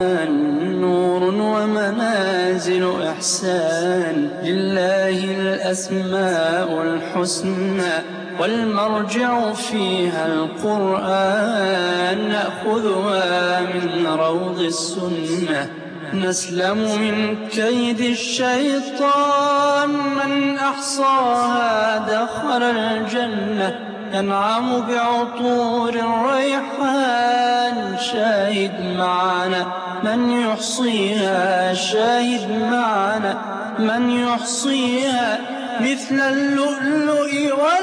نور ومنازل إحسان لله الأسماء الحسنى والمرجع فيها القرآن نأخذها من روض السنة نسلم من كيد الشيطان من أحصاها دخل الجنة ينعم بعطور الريحان شاهد معنا من يحصيها شاهد معنا من يحصيها مثل اللؤلؤ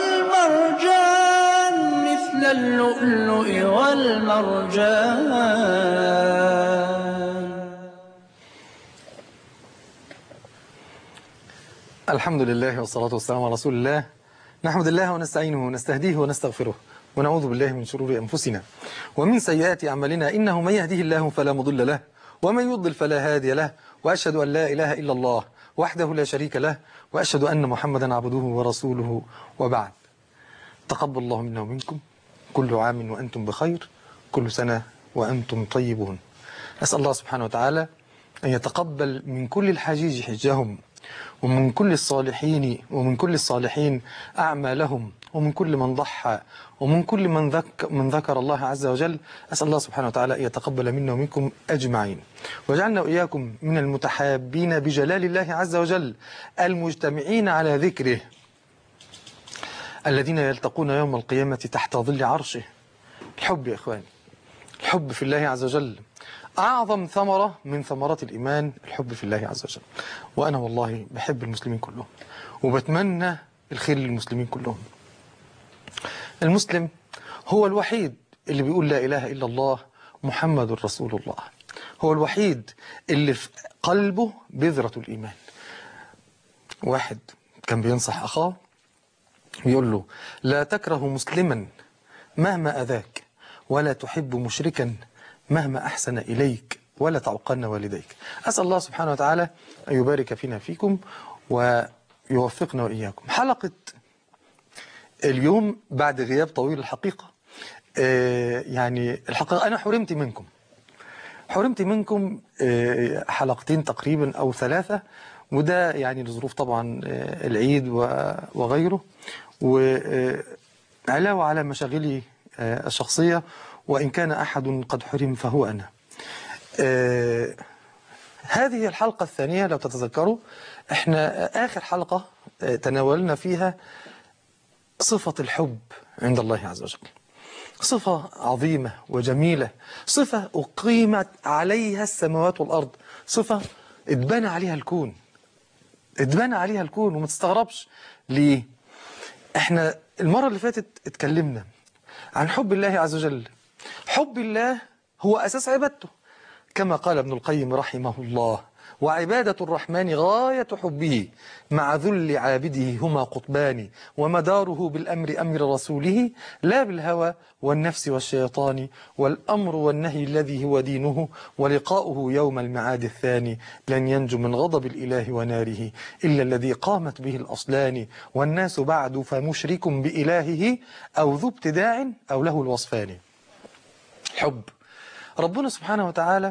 والمرجان مثل اللؤلؤ والمرجان الحمد لله والصلاة والسلام على رسول الله نحمد الله ونستعينه ونستهديه ونستغفره ونعوذ بالله من شرور أنفسنا ومن سيئات أعمالنا إنه من يهده الله فلا مضل له ومن يضل فلا هادي له وأشهد أن لا إله إلا الله وحده لا شريك له وأشهد أن محمدا عبده ورسوله وبعد تقبل الله منا ومنكم كل عام وأنتم بخير كل سنة وأنتم طيبون أسأل الله سبحانه وتعالى أن يتقبل من كل الحجيج حجهم ومن كل الصالحين ومن كل الصالحين أعمالهم ومن كل من ضحى ومن كل من, ذك من ذكر الله عز وجل أسأل الله سبحانه وتعالى أن يتقبل منا ومنكم أجمعين وجعلنا وإياكم من المتحابين بجلال الله عز وجل المجتمعين على ذكره الذين يلتقون يوم القيامة تحت ظل عرشه الحب يا إخواني الحب في الله عز وجل أعظم ثمرة من ثمرات الإيمان الحب في الله عز وجل وأنا والله بحب المسلمين كلهم وبتمنى الخير للمسلمين كلهم المسلم هو الوحيد اللي بيقول لا إله إلا الله محمد رسول الله هو الوحيد اللي في قلبه بذرة الإيمان واحد كان بينصح أخاه بيقول له لا تكره مسلما مهما أذاك ولا تحب مشركا مهما أحسن إليك ولا تعقن والديك أسأل الله سبحانه وتعالى أن يبارك فينا فيكم ويوفقنا وإياكم حلقة اليوم بعد غياب طويل الحقيقة آه يعني الحقيقة أنا حرمت منكم حرمت منكم آه حلقتين تقريبا أو ثلاثة وده يعني لظروف طبعا آه العيد وغيره وعلاوة على مشاغلي الشخصية وإن كان أحد قد حرم فهو أنا آه هذه الحلقة الثانية لو تتذكروا احنا آخر حلقة آه تناولنا فيها صفة الحب عند الله عز وجل صفة عظيمة وجميلة صفة أقيمت عليها السماوات والأرض صفة اتبنى عليها الكون اتبنى عليها الكون وما تستغربش ليه احنا المرة اللي فاتت اتكلمنا عن حب الله عز وجل حب الله هو أساس عبادته كما قال ابن القيم رحمه الله وعبادة الرحمن غاية حبه مع ذل عابده هما قطبان ومداره بالأمر أمر رسوله لا بالهوى والنفس والشيطان والأمر والنهي الذي هو دينه ولقاؤه يوم المعاد الثاني لن ينجو من غضب الإله وناره إلا الذي قامت به الأصلان والناس بعد فمشرك بإلهه أو ذو ابتداع أو له الوصفان حب ربنا سبحانه وتعالى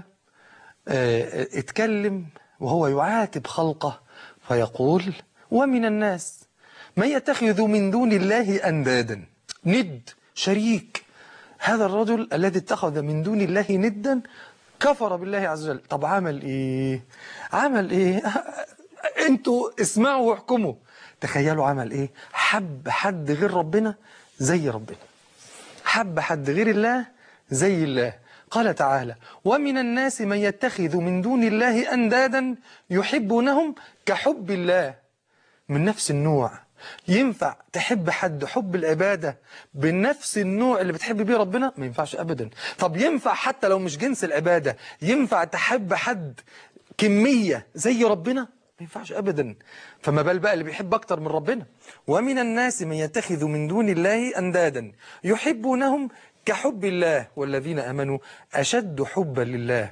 اتكلم وهو يعاتب خلقه فيقول ومن الناس من يتخذ من دون الله أندادا ند شريك هذا الرجل الذي اتخذ من دون الله ندا كفر بالله عز وجل طب عمل ايه عمل ايه انتوا اسمعوا واحكموا تخيلوا عمل ايه حب حد غير ربنا زي ربنا حب حد غير الله زي الله قال تعالى ومن الناس من يتخذ من دون الله أندادا يحبونهم كحب الله من نفس النوع ينفع تحب حد حب العبادة بنفس النوع اللي بتحب بيه ربنا ما ينفعش أبدا طب ينفع حتى لو مش جنس العبادة ينفع تحب حد كمية زي ربنا ما ينفعش أبدا فما بال بقى اللي بيحب أكتر من ربنا ومن الناس من يتخذ من دون الله أندادا يحبونهم كحب الله والذين أمنوا أشد حبا لله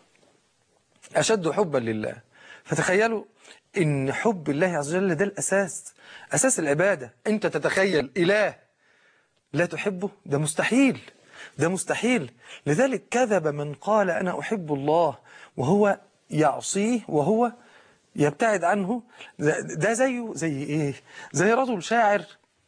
أشد حبا لله فتخيلوا إن حب الله عز وجل ده الأساس أساس العبادة أنت تتخيل إله لا تحبه ده مستحيل ده مستحيل لذلك كذب من قال أنا أحب الله وهو يعصيه وهو يبتعد عنه ده ده زيه زي إيه زي رجل شاعر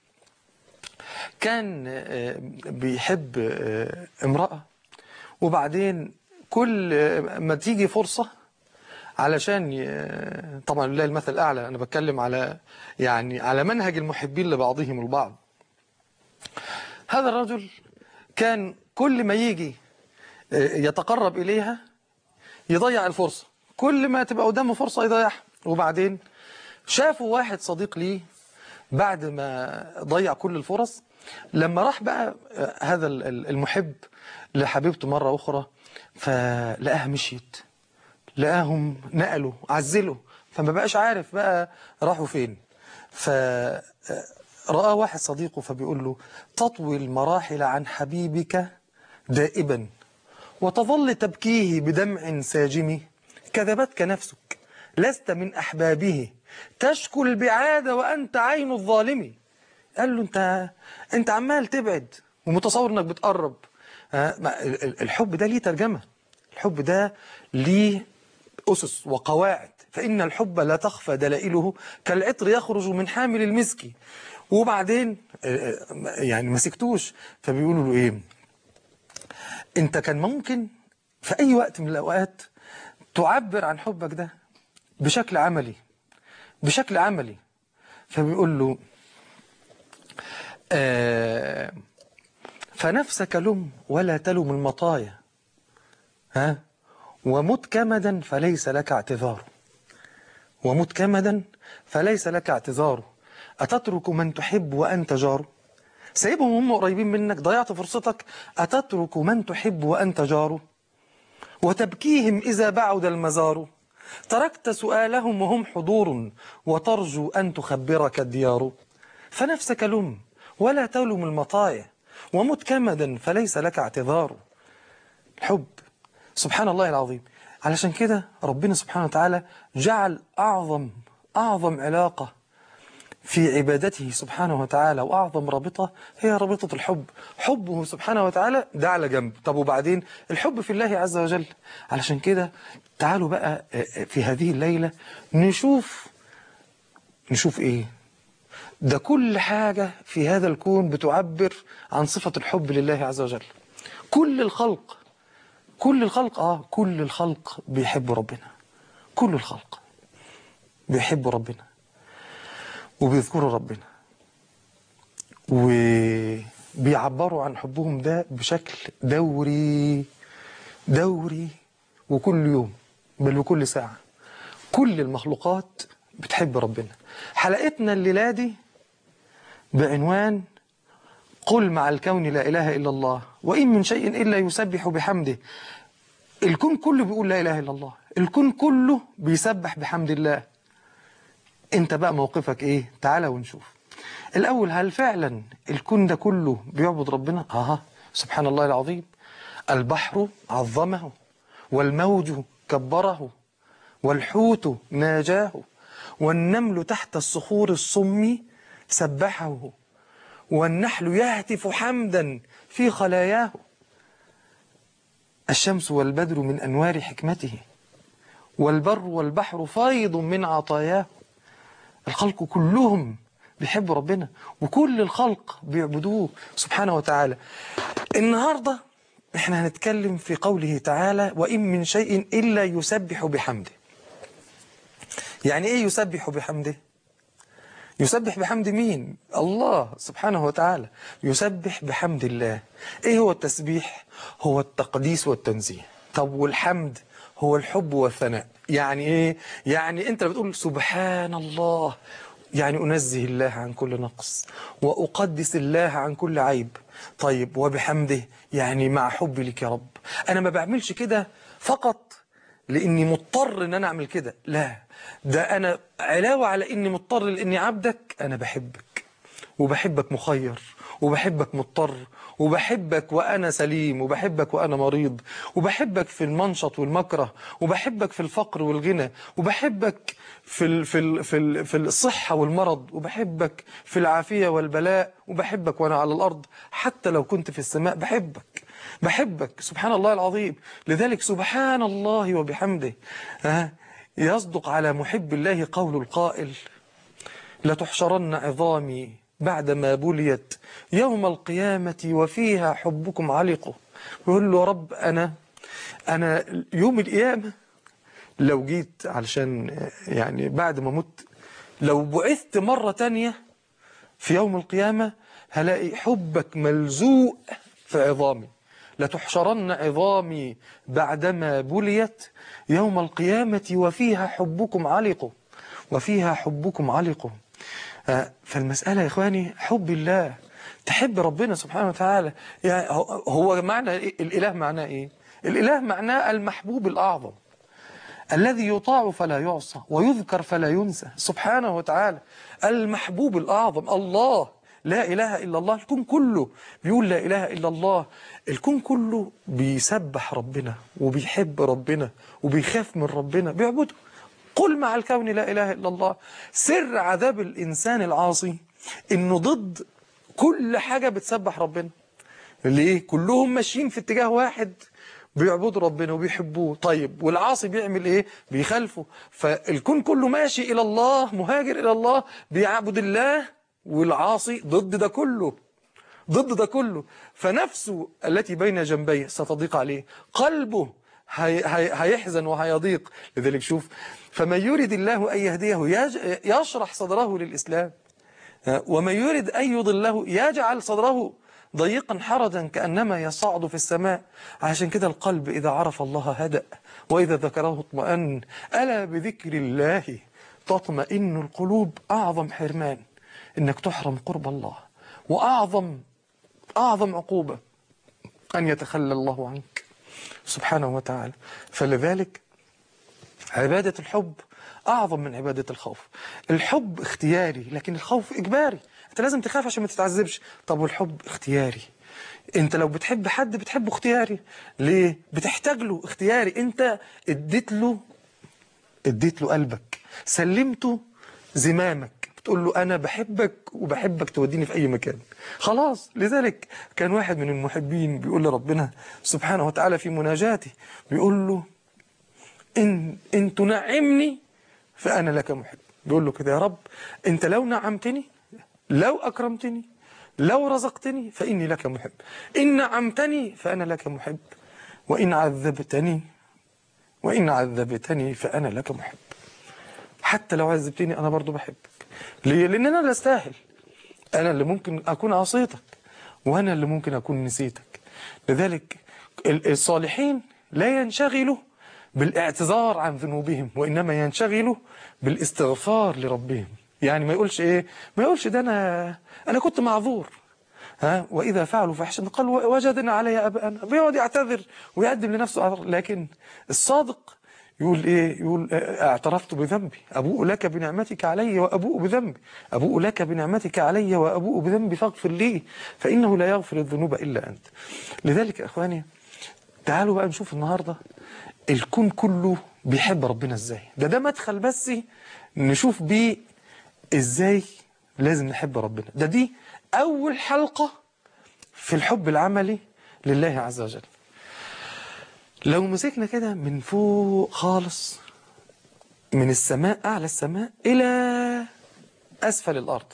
كان آه، بيحب آه، امرأة وبعدين كل آه، ما تيجي فرصة علشان ي... طبعا لله المثل الأعلى أنا بتكلم على يعني على منهج المحبين لبعضهم البعض هذا الرجل كان كل ما يجي يتقرب إليها يضيع الفرصة كل ما تبقى قدامه فرصة يضيعها وبعدين شافوا واحد صديق ليه بعد ما ضيع كل الفرص لما راح بقى هذا المحب لحبيبته مرة أخرى فلقاها مشيت لقاهم نقلوا عزلوا فما بقاش عارف بقى راحوا فين فرأى واحد صديقه فبيقول له تطوي المراحل عن حبيبك دائبا وتظل تبكيه بدمع ساجم كذبتك نفسك لست من أحبابه تشكو البعاد وأنت عين الظالم قال له أنت, أنت عمال تبعد ومتصور أنك بتقرب آه، ما- ال- ال- الحب ده ليه ترجمة الحب ده ليه أسس وقواعد فإن الحب لا تخفى دلائله كالعطر يخرج من حامل المسك وبعدين آه، آه، يعني ما سكتوش فبيقولوا له إيه أنت كان ممكن في أي وقت من الأوقات تعبر عن حبك ده بشكل عملي بشكل عملي فبيقول له آه فنفسك لم ولا تلم المطايا ها ومت كمدا فليس لك اعتذار ومت كمدا فليس لك اعتذار أتترك من تحب وأنت جار سايبهم هم قريبين منك ضيعت فرصتك أتترك من تحب وأنت جار وتبكيهم إذا بعد المزار تركت سؤالهم وهم حضور وترجو أن تخبرك الديار فنفسك لم ولا تلم المطايا ومت كمدا فليس لك اعتذار الحب سبحان الله العظيم علشان كده ربنا سبحانه وتعالى جعل أعظم أعظم علاقة في عبادته سبحانه وتعالى وأعظم رابطة هي رابطة الحب حبه سبحانه وتعالى ده على جنب طب وبعدين الحب في الله عز وجل علشان كده تعالوا بقى في هذه الليلة نشوف نشوف إيه ده كل حاجة في هذا الكون بتعبر عن صفة الحب لله عز وجل كل الخلق كل الخلق آه كل الخلق بيحبوا ربنا كل الخلق بيحبوا ربنا وبيذكروا ربنا وبيعبروا عن حبهم ده بشكل دوري دوري وكل يوم بل وكل ساعة كل المخلوقات بتحب ربنا حلقتنا الليلة دي بعنوان قل مع الكون لا إله إلا الله وإن من شيء إلا يسبح بحمده الكون كله بيقول لا إله إلا الله الكون كله بيسبح بحمد الله انت بقى موقفك ايه تعالى ونشوف الاول هل فعلا الكون ده كله بيعبد ربنا اه سبحان الله العظيم البحر عظمه والموج كبره والحوت ناجاه والنمل تحت الصخور الصم سبحه والنحل يهتف حمدا في خلاياه الشمس والبدر من أنوار حكمته والبر والبحر فيض من عطاياه الخلق كلهم بيحبوا ربنا وكل الخلق بيعبدوه سبحانه وتعالى النهاردة احنا هنتكلم في قوله تعالى وإن من شيء إلا يسبح بحمده يعني ايه يسبح بحمده يسبح بحمد مين الله سبحانه وتعالى يسبح بحمد الله ايه هو التسبيح هو التقديس والتنزيه طب والحمد هو الحب والثناء يعني ايه يعني انت بتقول سبحان الله يعني انزه الله عن كل نقص واقدس الله عن كل عيب طيب وبحمده يعني مع حبي لك يا رب انا ما بعملش كده فقط لاني مضطر ان انا اعمل كده لا ده انا علاوه على اني مضطر لاني عبدك انا بحبك وبحبك مخير وبحبك مضطر وبحبك وانا سليم وبحبك وانا مريض وبحبك في المنشط والمكره وبحبك في الفقر والغنى وبحبك في ال في ال في ال في الصحه والمرض وبحبك في العافيه والبلاء وبحبك وانا على الارض حتى لو كنت في السماء بحبك بحبك سبحان الله العظيم لذلك سبحان الله وبحمده ها يصدق على محب الله قول القائل لتحشرن عظامي بعدما بليت يوم القيامة وفيها حبكم علق يقول له رب أنا أنا يوم القيامة لو جيت علشان يعني بعد ما مت لو بعثت مرة تانية في يوم القيامة هلاقي حبك ملزوق في عظامي لتحشرن عظامي بعدما بليت يوم القيامة وفيها حبكم علق وفيها حبكم علق آه، فالمسألة يا إخواني حب الله تحب ربنا سبحانه وتعالى يعني هو- هو معنى إيه؟ الإله معناه إيه الإله معناه المحبوب الأعظم الذي يطاع فلا يعصى ويذكر فلا ينسى سبحانه وتعالى المحبوب الأعظم الله لا إله إلا الله الكون كله بيقول لا إله إلا الله الكون كله بيسبح ربنا وبيحب ربنا وبيخاف من ربنا بيعبده قل مع الكون لا إله إلا الله سر عذاب الإنسان العاصي إنه ضد كل حاجة بتسبح ربنا ليه كلهم ماشيين في اتجاه واحد بيعبدوا ربنا وبيحبوه طيب والعاصي بيعمل ايه بيخالفه فالكون كله ماشي الى الله مهاجر الى الله بيعبد الله والعاصي ضد ده كله ضد ده كله فنفسه التي بين جنبيه ستضيق عليه قلبه هي هي هيحزن وهيضيق لذلك شوف فمن يريد الله أن يهديه يج- يشرح صدره للإسلام ومن يريد أن يضله يجعل صدره ضيقا حرجا كأنما يصعد في السماء عشان كده القلب إذا عرف الله هدأ وإذا ذكره اطمأن ألا بذكر الله تطمئن القلوب أعظم حرمان إنك تحرم قرب الله وأعظم أعظم عقوبة أن يتخلى الله عنك سبحانه وتعالى فلذلك عبادة الحب أعظم من عبادة الخوف الحب اختياري لكن الخوف إجباري أنت لازم تخاف عشان ما تتعذبش طب والحب اختياري أنت لو بتحب حد بتحبه اختياري ليه؟ بتحتاج له اختياري أنت اديت له اديت له قلبك سلمته زمامك بتقول له أنا بحبك وبحبك توديني في أي مكان خلاص لذلك كان واحد من المحبين بيقول لربنا سبحانه وتعالى في مناجاته بيقول له إن, إن تنعمني فأنا لك محب بيقول له كده يا رب أنت لو نعمتني لو أكرمتني لو رزقتني فإني لك محب إن نعمتني فأنا لك محب وإن عذبتني وإن عذبتني فأنا لك محب حتى لو عذبتني أنا برضو بحبك ليه؟ لأن أنا لا أستاهل أنا اللي ممكن أكون عصيتك وأنا اللي ممكن أكون نسيتك لذلك ال- الصالحين لا ينشغلوا بالاعتذار عن ذنوبهم وإنما ينشغلوا بالاستغفار لربهم يعني ما يقولش إيه ما يقولش ده أنا أنا كنت معذور ها وإذا فعلوا فحشا قال وجدنا علي أباءنا بيقعد يعتذر ويقدم لنفسه أعذار لكن الصادق يقول ايه يقول آه، اعترفت بذنبي ابوء لك بنعمتك علي وابوء بذنبي ابوء لك بنعمتك علي وابوء بذنبي فاغفر لي فانه لا يغفر الذنوب الا انت لذلك يا اخواني تعالوا بقى نشوف النهارده الكون كله بيحب ربنا ازاي ده ده مدخل بس نشوف بيه ازاي لازم نحب ربنا ده دي اول حلقة في الحب العملي لله عز وجل لو مسكنا كده من فوق خالص من السماء أعلى السماء إلى أسفل الأرض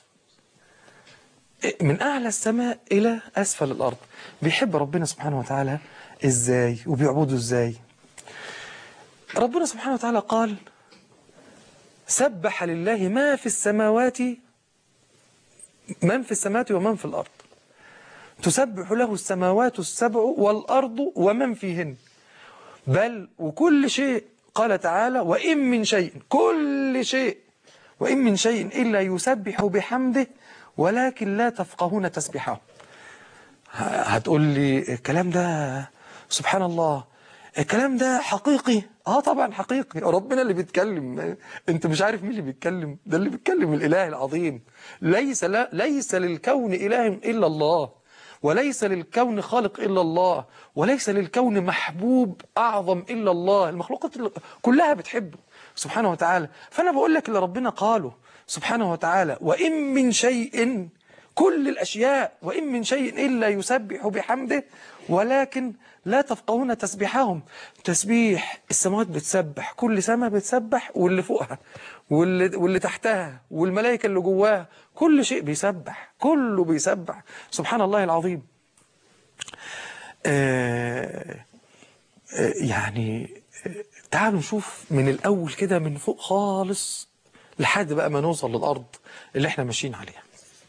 من أعلى السماء إلى أسفل الأرض بيحب ربنا سبحانه وتعالى إزاي وبيعبده إزاي ربنا سبحانه وتعالى قال سبح لله ما في السماوات من في السماوات ومن في الأرض تسبح له السماوات السبع والأرض ومن فيهن بل وكل شيء قال تعالى وإن من شيء كل شيء وإن من شيء إلا يسبح بحمده ولكن لا تفقهون تسبحه هتقول لي الكلام ده سبحان الله الكلام ده حقيقي اه طبعا حقيقي ربنا اللي بيتكلم انت مش عارف مين اللي بيتكلم ده اللي بيتكلم الاله العظيم ليس لا ليس للكون اله الا الله وليس للكون خالق إلا الله وليس للكون محبوب أعظم إلا الله المخلوقات كلها بتحبه سبحانه وتعالى فأنا بقول لك اللي ربنا قاله سبحانه وتعالى وإن من شيء كل الأشياء وإن من شيء إلا يسبح بحمده ولكن لا تفقهون تسبيحهم تسبيح السماوات بتسبح كل سماء بتسبح واللي فوقها واللي, واللي تحتها والملائكة اللي جواها كل شيء بيسبح كله بيسبح سبحان الله العظيم آه آه يعني آه تعالوا نشوف من الأول كده من فوق خالص لحد بقى ما نوصل للأرض اللي احنا ماشيين عليها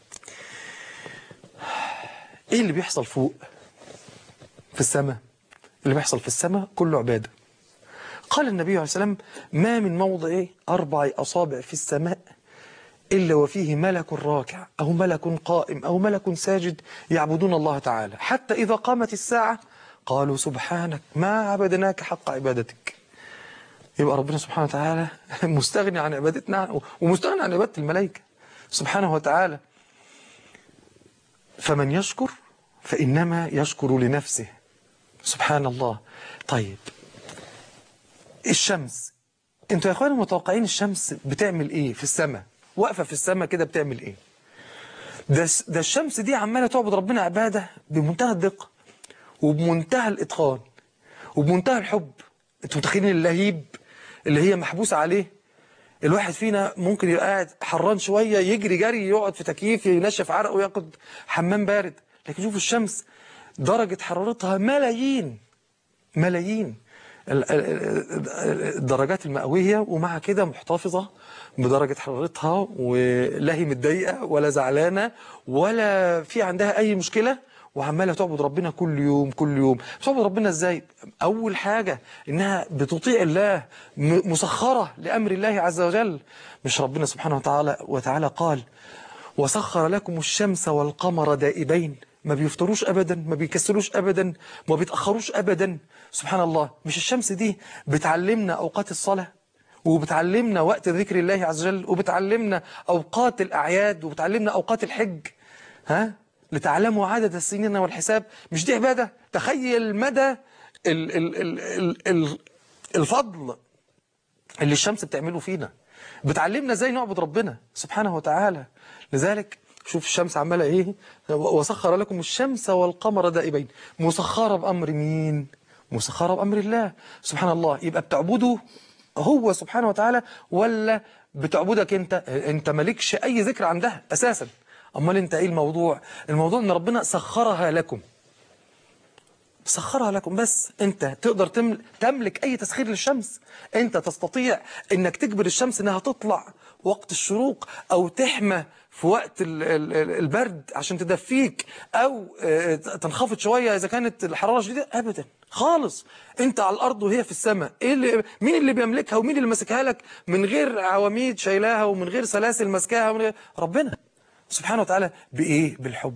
ايه اللي بيحصل فوق في السماء اللي بيحصل في السماء كله عبادة قال النبي عليه السلام ما من موضع أربع أصابع في السماء إلا وفيه ملك راكع أو ملك قائم أو ملك ساجد يعبدون الله تعالى حتى إذا قامت الساعة قالوا سبحانك ما عبدناك حق عبادتك يبقى ربنا سبحانه وتعالى مستغني عن عبادتنا ومستغني عن عبادة الملائكة سبحانه وتعالى فمن يشكر فإنما يشكر لنفسه سبحان الله طيب الشمس انتوا يا اخواني متوقعين الشمس بتعمل ايه في السماء واقفه في السماء كده بتعمل ايه ده ده الشمس دي عماله تعبد ربنا عباده بمنتهى الدقه وبمنتهى الاتقان وبمنتهى الحب انتوا متخيلين اللهيب اللي هي محبوسه عليه الواحد فينا ممكن يبقى قاعد حران شويه يجري جري يقعد في تكييف ينشف عرقه وياخد حمام بارد لكن شوفوا الشمس درجه حرارتها ملايين ملايين الدرجات المئوية ومع كده محتفظة بدرجة حرارتها ولا هي متضايقة ولا زعلانة ولا في عندها أي مشكلة وعمالة تعبد ربنا كل يوم كل يوم تعبد ربنا ازاي أول حاجة إنها بتطيع الله مسخرة لأمر الله عز وجل مش ربنا سبحانه وتعالى وتعالى قال وسخر لكم الشمس والقمر دائبين ما بيفتروش أبدا ما بيكسلوش أبدا ما بيتأخروش أبدا سبحان الله مش الشمس دي بتعلمنا أوقات الصلاة وبتعلمنا وقت ذكر الله عز وجل وبتعلمنا أوقات الأعياد وبتعلمنا أوقات الحج ها لتعلموا عدد السنين والحساب مش دي عبادة تخيل مدى ال ال ال ال ال الفضل اللي الشمس بتعمله فينا بتعلمنا ازاي نعبد ربنا سبحانه وتعالى لذلك شوف الشمس عمالة ايه وسخر لكم الشمس والقمر دائبين مسخرة بأمر مين مسخرة بأمر الله سبحان الله يبقى بتعبده هو سبحانه وتعالى ولا بتعبدك انت انت مالكش اي ذكر عندها اساسا امال انت ايه الموضوع الموضوع ان ربنا سخرها لكم سخرها لكم بس انت تقدر تمل... تملك اي تسخير للشمس انت تستطيع انك تجبر الشمس انها تطلع وقت الشروق او تحمى في وقت البرد عشان تدفيك او تنخفض شوية اذا كانت الحرارة شديدة ابدا خالص انت على الارض وهي في السماء ايه اللي مين اللي بيملكها ومين اللي ماسكها لك من غير عواميد شايلاها ومن غير سلاسل ماسكاها ومن غير ربنا سبحانه وتعالى بايه بالحب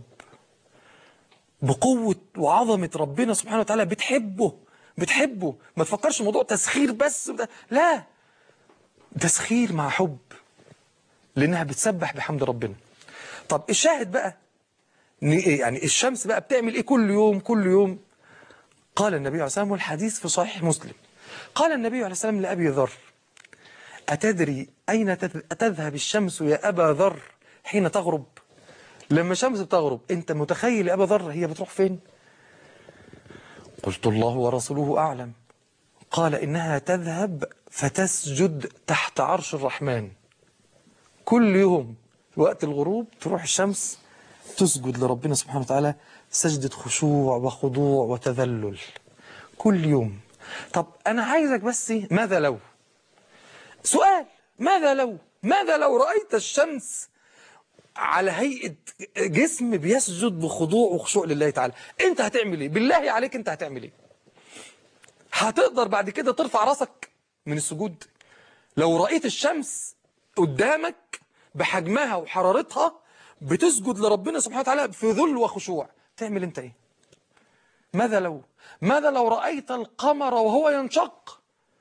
بقوة وعظمة ربنا سبحانه وتعالى بتحبه بتحبه ما تفكرش موضوع تسخير بس لا تسخير مع حب لأنها بتسبح بحمد ربنا طب الشاهد بقى يعني الشمس بقى بتعمل ايه كل يوم كل يوم قال النبي عليه الصلاة والسلام والحديث في صحيح مسلم قال النبي عليه السلام لأبي ذر أتدري أين تذهب الشمس يا أبا ذر حين تغرب لما الشمس بتغرب انت متخيل يا ابا ذر هي بتروح فين قلت الله ورسوله اعلم قال انها تذهب فتسجد تحت عرش الرحمن كل يوم وقت الغروب تروح الشمس تسجد لربنا سبحانه وتعالى سجدة خشوع وخضوع وتذلل كل يوم طب انا عايزك بس ماذا لو سؤال ماذا لو ماذا لو رأيت الشمس على هيئة جسم بيسجد بخضوع وخشوع لله تعالى انت هتعمل ايه بالله عليك انت هتعمل ايه هتقدر بعد كده ترفع راسك من السجود لو رأيت الشمس قدامك بحجمها وحرارتها بتسجد لربنا سبحانه وتعالى في ذل وخشوع تعمل انت ايه ماذا لو ماذا لو رأيت القمر وهو ينشق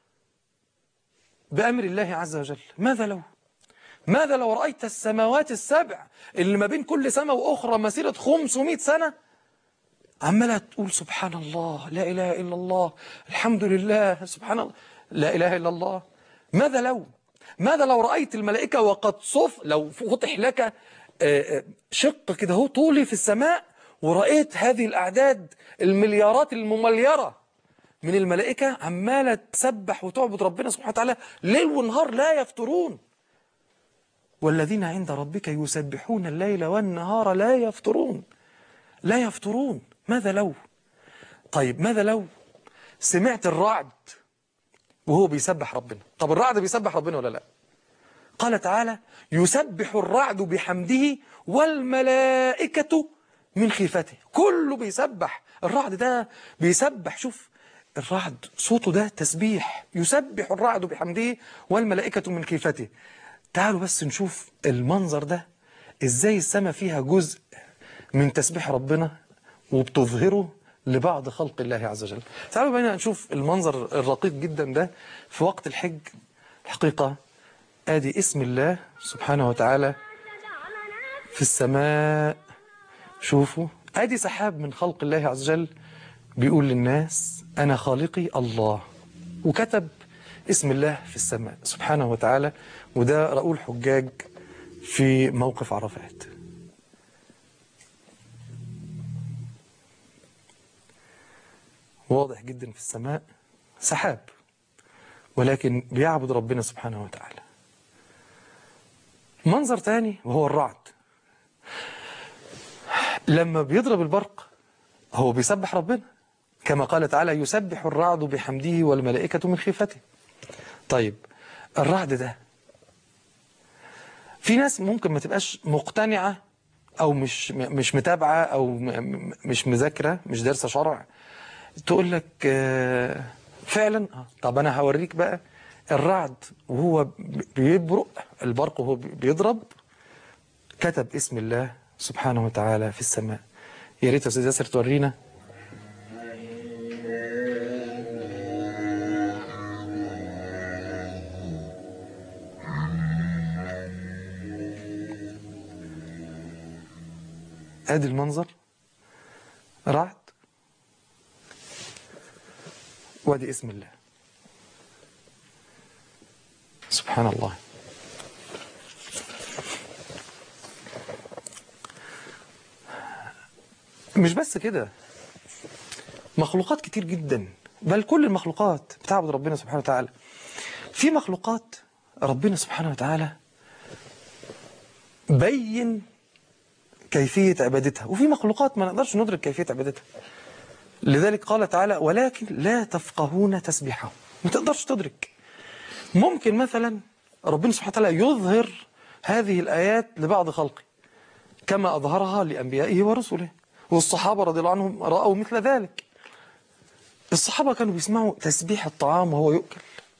بأمر الله عز وجل ماذا لو ماذا لو رأيت السماوات السبع اللي ما بين كل سماء وأخرى مسيرة 500 سنة عمالة تقول سبحان الله لا إله إلا الله الحمد لله سبحان الله لا إله إلا الله ماذا لو ماذا لو رأيت الملائكة وقد صف لو فتح لك شق كده هو طولي في السماء ورأيت هذه الأعداد المليارات الممليرة من الملائكة عمالة تسبح وتعبد ربنا سبحانه وتعالى ليل ونهار لا يفترون والذين عند ربك يسبحون الليل والنهار لا يفترون لا يفترون ماذا لو طيب ماذا لو سمعت الرعد وهو بيسبح ربنا طب الرعد بيسبح ربنا ولا لا قال تعالى يسبح الرعد بحمده والملائكة من خيفته كله بيسبح الرعد ده بيسبح شوف الرعد صوته ده تسبيح يسبح الرعد بحمده والملائكة من خيفته تعالوا بس نشوف المنظر ده ازاي السماء فيها جزء من تسبيح ربنا وبتظهره لبعض خلق الله عز وجل تعالوا بينا نشوف المنظر الرقيق جدا ده في وقت الحج الحقيقة ادي اسم الله سبحانه وتعالى في السماء شوفوا ادي سحاب من خلق الله عز وجل بيقول للناس انا خالقي الله وكتب اسم الله في السماء سبحانه وتعالى وده رأوا الحجاج في موقف عرفات واضح جدا في السماء سحاب ولكن بيعبد ربنا سبحانه وتعالى منظر تاني وهو الرعد لما بيضرب البرق هو بيسبح ربنا كما قال تعالى يسبح الرعد بحمده والملائكة من خيفته طيب الرعد ده في ناس ممكن ما تبقاش مقتنعة أو مش مش متابعة أو م- مش مذاكرة مش دارسة شرع تقول لك آه، فعلا آه، طب أنا هوريك بقى الرعد وهو بيبرق البرق وهو بيضرب كتب اسم الله سبحانه وتعالى في السماء يا ريت يا استاذ ياسر تورينا ادي المنظر رعد وادي اسم الله سبحان الله مش بس كده مخلوقات كتير جدا بل كل المخلوقات بتعبد ربنا سبحانه وتعالى في مخلوقات ربنا سبحانه وتعالى بين كيفية عبادتها وفي مخلوقات ما نقدرش ندرك كيفية عبادتها لذلك قال تعالى ولكن لا تفقهون تسبيحهم ما تقدرش تدرك ممكن مثلا ربنا سبحانه وتعالى يظهر هذه الآيات لبعض خلقه كما أظهرها لأنبيائه ورسله والصحابة رضي الله عنهم رأوا مثل ذلك الصحابة كانوا بيسمعوا تسبيح الطعام وهو يؤكل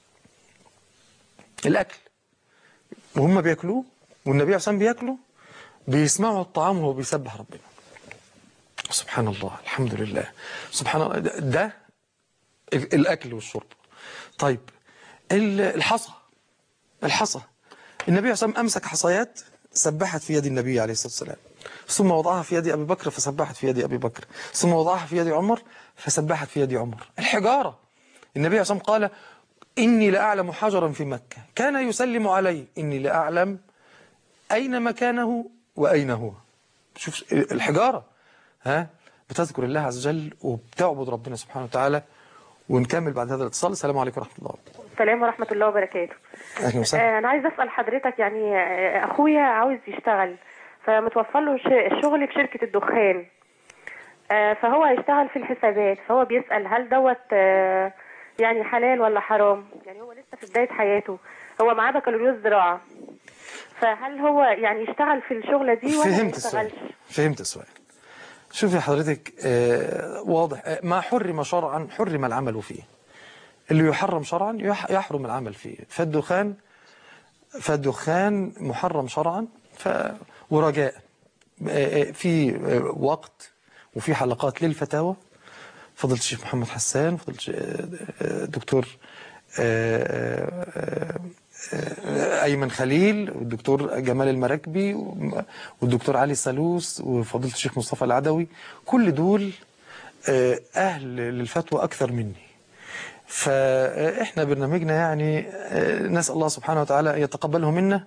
الأكل وهم بياكلوه والنبي عليه الصلاة والسلام بياكلوا بيسمعوا الطعام وهو بيسبح ربنا سبحان الله الحمد لله سبحان الله ده, ده ال- الأكل والشرب طيب ال- الحصى الحصى النبي عليه الصلاة والسلام أمسك حصيات سبحت في يد النبي عليه الصلاة والسلام ثم وضعها في يد أبي بكر فسبحت في يد أبي بكر ثم وضعها في يد عمر فسبحت في يد عمر الحجارة النبي عليه الصلاة والسلام قال إني لأعلم حجرا في مكة كان يسلم علي إني لأعلم أين مكانه وأين هو شوف الحجارة ها بتذكر الله عز وجل وبتعبد ربنا سبحانه وتعالى ونكمل بعد هذا الاتصال السلام عليكم ورحمة الله السلام ورحمة الله وبركاته أهلا وسهلا آه، أنا عايز أسأل حضرتك يعني آه، أخويا عاوز يشتغل فمتوفر له ش- الشغل في شركة الدخان آه، فهو هيشتغل في الحسابات فهو بيسأل هل دوت آه، يعني حلال ولا حرام يعني هو لسه في بداية حياته هو معاه بكالوريوس زراعة فهل هو يعني يشتغل في الشغلة دي ولا ما فهمت السؤال يشتغلش فهمت السؤال شوفي حضرتك آه، واضح آه، ما حرم شرعا حرم العمل فيه اللي يحرم شرعا يح- يحرم العمل فيه فالدخان فالدخان محرم شرعا ف ورجاء آه، آه، في آه، وقت وفي حلقات للفتاوى فضلت الشيخ محمد حسان فضلت الش- آه، آه، دكتور آه، آه، آه، أيمن خليل والدكتور جمال المراكبي والدكتور علي سالوس وفضيلة الشيخ مصطفى العدوي كل دول آه، أهل للفتوى أكثر مني فإحنا برنامجنا يعني آه، نسأل الله سبحانه وتعالى أن يتقبله منا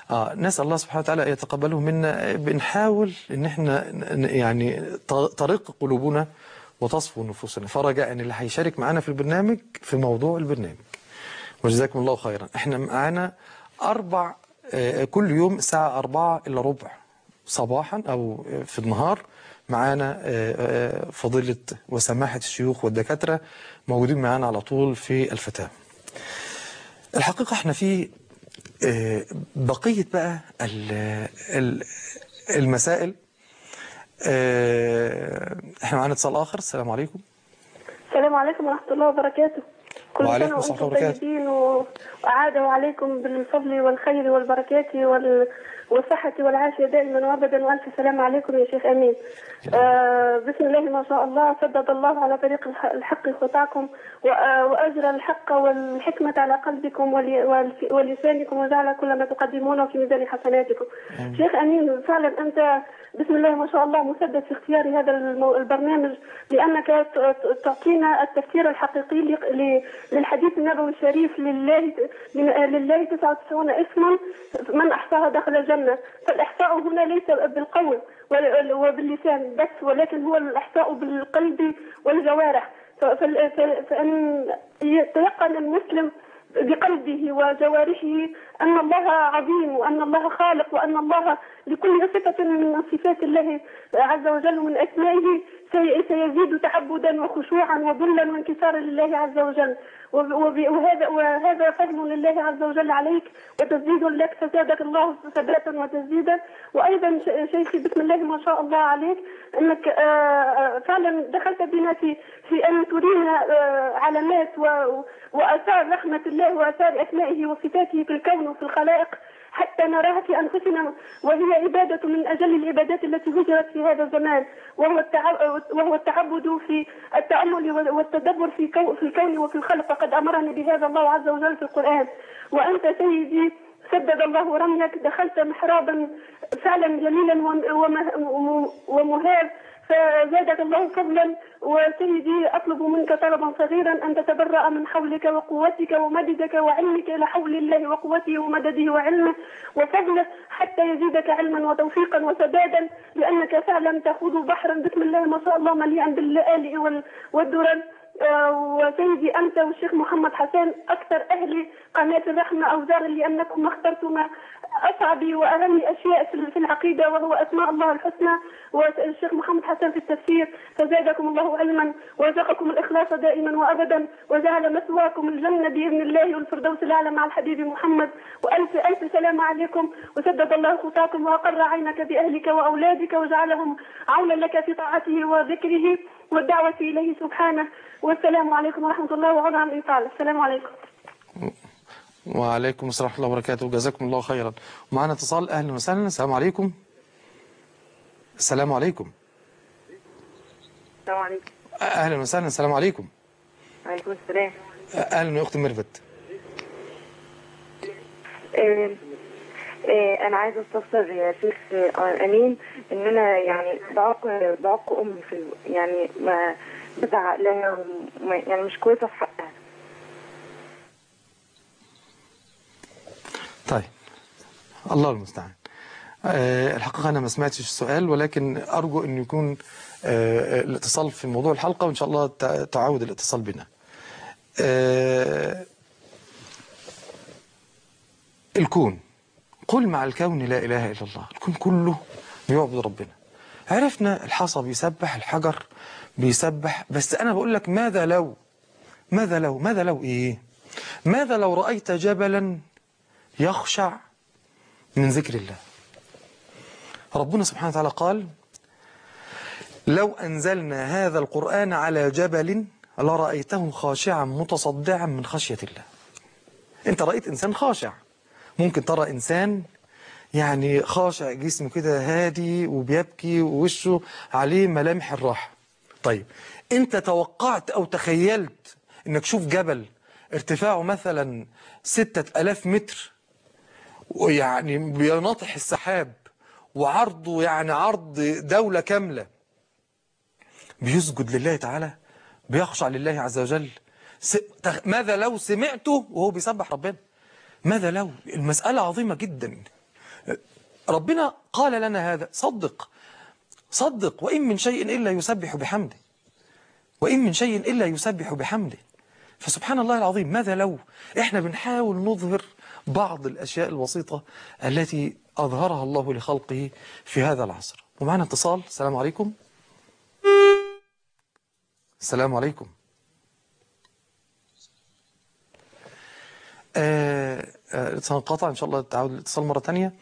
اه نسال الله سبحانه وتعالى يتقبله منا بنحاول ان احنا ن- يعني ط- طريق قلوبنا وتصفو نفوسنا فرجاء ان اللي هيشارك معانا في البرنامج في موضوع البرنامج وجزاكم الله خيرا احنا معانا اربع آه، كل يوم الساعه أربعة الا ربع صباحا او في النهار معانا آه، آه، فضيله وسماحه الشيوخ والدكاتره موجودين معانا على طول في الفتاه الحقيقة احنا في آه، بقية بقى ال- ال- المسائل آه، احنا معانا اتصال آخر السلام عليكم السلام عليكم ورحمة الله وبركاته كل وعليكم سنة السلام وأنتم وبركاته. طيبين و- وعاد عليكم بالفضل والخير والبركات وال... والصحة والعافية دائما وأبدا وألف سلام عليكم يا شيخ أمين آه بسم الله ما شاء الله سدد الله على طريق الح- الحق خطاكم و- آه، وأجرى الحق والحكمة على قلبكم ول- والف- ولسانكم وجعل كل ما تقدمونه في ميزان حسناتكم شيخ أمين فعلا أنت بسم الله ما شاء الله مسدد في اختيار هذا المو- البرنامج لأنك ت- ت- تعطينا التفسير الحقيقي ل- ل- للحديث النبوي الشريف لله لله 99 اسما من أحصاها دخل الجنة فالإحصاء هنا ليس بالقول ولا- وباللسان بس ولكن هو الإحصاء بالقلب والجوارح ف- فال- ف- فأن يتيقن المسلم بقلبه وجوارحه أن الله عظيم وأن الله خالق وأن الله لكل صفة من صفات الله عز وجل من أسمائه سي- سيزيد تعبدا وخشوعا وذلا وانكسارا لله عز وجل وب- وب- وهذا وهذا فضل لله عز وجل عليك وتزيد لك فزادك الله ثباتا وتزيدا وايضا ش- شيخي بسم الله ما شاء الله عليك انك آه، آه، فعلا دخلت بنا في في ان ترينا آه، علامات و- واثار رحمه الله واثار اسمائه وصفاته في الكون وفي الخلائق حتى نراها في انفسنا وهي عباده من اجل العبادات التي هجرت في هذا الزمان وهو التع- وهو التعبد في التامل وال- والتدبر في كو- في الكون وفي الخلق وقد امرني بهذا الله عز وجل في القران وانت سيدي سدد الله رميك دخلت محرابا فعلا جميلا وم- وم- ومهاب فزادك الله فضلا وسيدي اطلب منك طلبا صغيرا ان تتبرأ من حولك وقوتك ومددك وعلمك الى حول الله وقوته ومدده وعلمه وفضله حتى يزيدك علما وتوفيقا وسدادا لانك فعلا تخوض بحرا بسم الله ما شاء الله مليئا باللآلئ وال- والدرر آه، وسيدي أنت والشيخ محمد حسان أكثر أهل قناة الرحمة أوزارا لأنكم اخترتم أصعب وأهم أشياء في في العقيدة وهو أسماء الله الحسنى والشيخ محمد حسان في التفسير فزادكم الله علما ورزقكم الإخلاص دائما وأبدا وجعل مثواكم الجنة بإذن الله والفردوس الأعلى مع الحبيب محمد وألف ألف سلام عليكم وسدد الله خطاكم وأقر عينك بأهلك وأولادك وجعلهم عونا لك في طاعته وذكره والدعوة إليه سبحانه والسلام عليكم ورحمة الله وعلى عن الإطالة السلام عليكم وعليكم السلام ورحمة الله وبركاته جزاكم الله خيرا ومعنا اتصال أهلا وسهلا السلام عليكم السلام عليكم السلام عليكم أهلا وسهلا السلام عليكم وعليكم السلام أهلا يا أختي ميرفت آه، آه، انا عايزه استفسر يا شيخ آه، امين ان انا يعني بعق بعق امي في ال- يعني ما بزعق لها وما- يعني مش كويسه في حقها طيب الله المستعان أه الحقيقة أنا ما سمعتش السؤال ولكن أرجو أن يكون أه الاتصال في موضوع الحلقة وإن شاء الله تع- تعود الاتصال بنا أه الكون قل مع الكون لا إله إلا الله الكون كله بيعبد ربنا عرفنا الحصى بيسبح الحجر بيسبح بس أنا بقول لك ماذا لو ماذا لو ماذا لو إيه ماذا لو رأيت جبلا يخشع من ذكر الله ربنا سبحانه وتعالى قال لو أنزلنا هذا القرآن على جبل لرأيته خاشعا متصدعا من خشية الله أنت رأيت إنسان خاشع ممكن ترى إنسان يعني خاشع جسمه كده هادي وبيبكي ووشه عليه ملامح الراحة طيب أنت توقعت أو تخيلت أنك تشوف جبل ارتفاعه مثلا ستة ألاف متر ويعني بيناطح السحاب وعرضه يعني عرض دولة كاملة بيسجد لله تعالى بيخشع لله عز وجل س... تخ... ماذا لو سمعته وهو بيسبح ربنا ماذا لو المسألة عظيمة جدا ربنا قال لنا هذا صدق صدق وإن من شيء إلا يسبح بحمده وإن من شيء إلا يسبح بحمده فسبحان الله العظيم ماذا لو إحنا بنحاول نظهر بعض الأشياء البسيطة التي أظهرها الله لخلقه في هذا العصر ومعنا اتصال السلام عليكم السلام عليكم آه، آه، الاتصال انقطع ان شاء الله تعود الاتصال مره ثانيه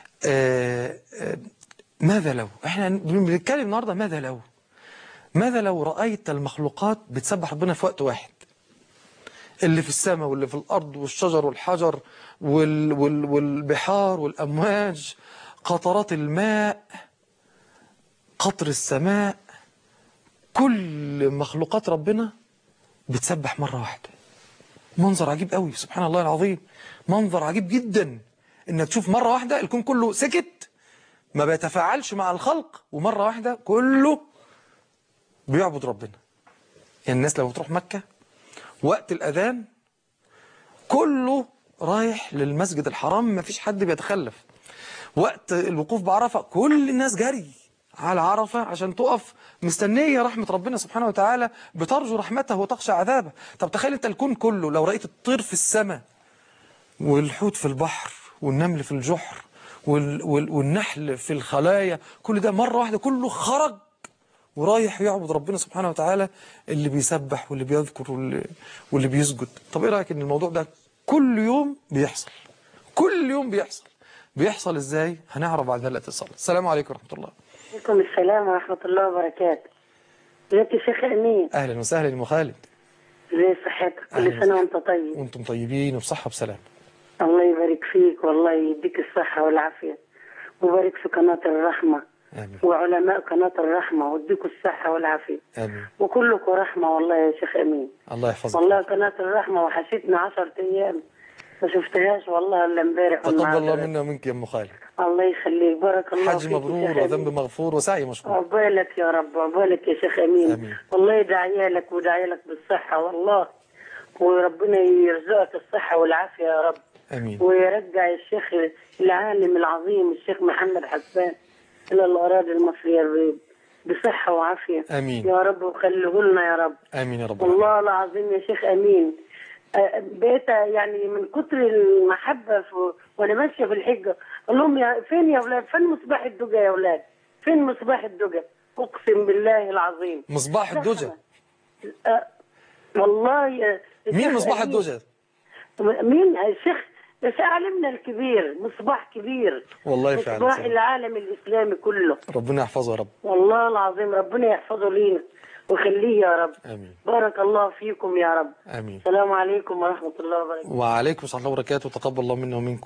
ماذا لو احنا بنتكلم النهارده ماذا لو ماذا لو رايت المخلوقات بتسبح ربنا في وقت واحد اللي في السماء واللي في الارض والشجر والحجر وال وال والبحار والامواج قطرات الماء قطر السماء كل مخلوقات ربنا بتسبح مره واحده منظر عجيب قوي سبحان الله العظيم منظر عجيب جدا انك تشوف مرة واحدة الكون كله سكت ما بيتفاعلش مع الخلق ومرة واحدة كله بيعبد ربنا يعني الناس لما بتروح مكة وقت الأذان كله رايح للمسجد الحرام ما فيش حد بيتخلف وقت الوقوف بعرفة كل الناس جري على عرفة عشان تقف مستنية رحمة ربنا سبحانه وتعالى بترجو رحمته وتخشى عذابه طب تخيل انت الكون كله لو رأيت الطير في السماء والحوت في البحر والنمل في الجحر وال وال والنحل في الخلايا كل ده مرة واحدة كله خرج ورايح يعبد ربنا سبحانه وتعالى اللي بيسبح واللي بيذكر واللي, واللي بيسجد طب ايه رأيك ان الموضوع ده كل يوم بيحصل كل يوم بيحصل بيحصل ازاي هنعرف بعد الاتصال السلام عليكم ورحمة الله عليكم السلام ورحمة الله وبركاته ازيك يا شيخ أمين اهلا وسهلا يا ام خالد ازي صحتك كل أهلا سنة وانت طيب وانتم طيبين وبصحة وبسلام الله يبارك فيك والله يديك الصحة والعافية وبارك في قناة الرحمة امين وعلماء قناة الرحمة واديكوا الصحة والعافية امين وكلكم رحمة والله يا شيخ أمين الله يحفظك والله قناة الرحمة وحشتنا عشرة أيام ما شفتهاش والله إلا امبارح تقبل الله والنهارده. منا ومنك يا ام خالد الله يخليك بارك الله حج فيك يا مبرور شيخ وذنب أمين. مغفور وسعي مشكور عقبالك يا رب عقبالك يا شيخ امين آمين. والله يدعي لك ويدعي لك بالصحه والله وربنا يرزقك الصحه والعافيه يا رب امين ويرجع الشيخ العالم العظيم الشيخ محمد حسان الى الاراضي المصريه ب- بصحه وعافيه آمين. يا رب وخليه لنا يا رب امين يا رب والله العظيم يا شيخ امين آه، بقيت يعني من كتر المحبه في وانا ماشيه في الحجه اقول لهم يا فين يا اولاد فين مصباح الدجى يا اولاد فين مصباح الدجى اقسم بالله العظيم مصباح الدجى آه، والله يا مين الشيخ مصباح أمين. الدجى مين الشيخ بس عالمنا الكبير مصباح كبير والله فعلا مصباح صحيح. العالم الاسلامي كله ربنا يحفظه يا رب والله العظيم ربنا يحفظه لينا ويخليه يا رب امين بارك الله فيكم يا رب امين السلام عليكم ورحمة الله وبركاته وعليكم ورحمه الله وبركاته تقبل الله منا ومنكم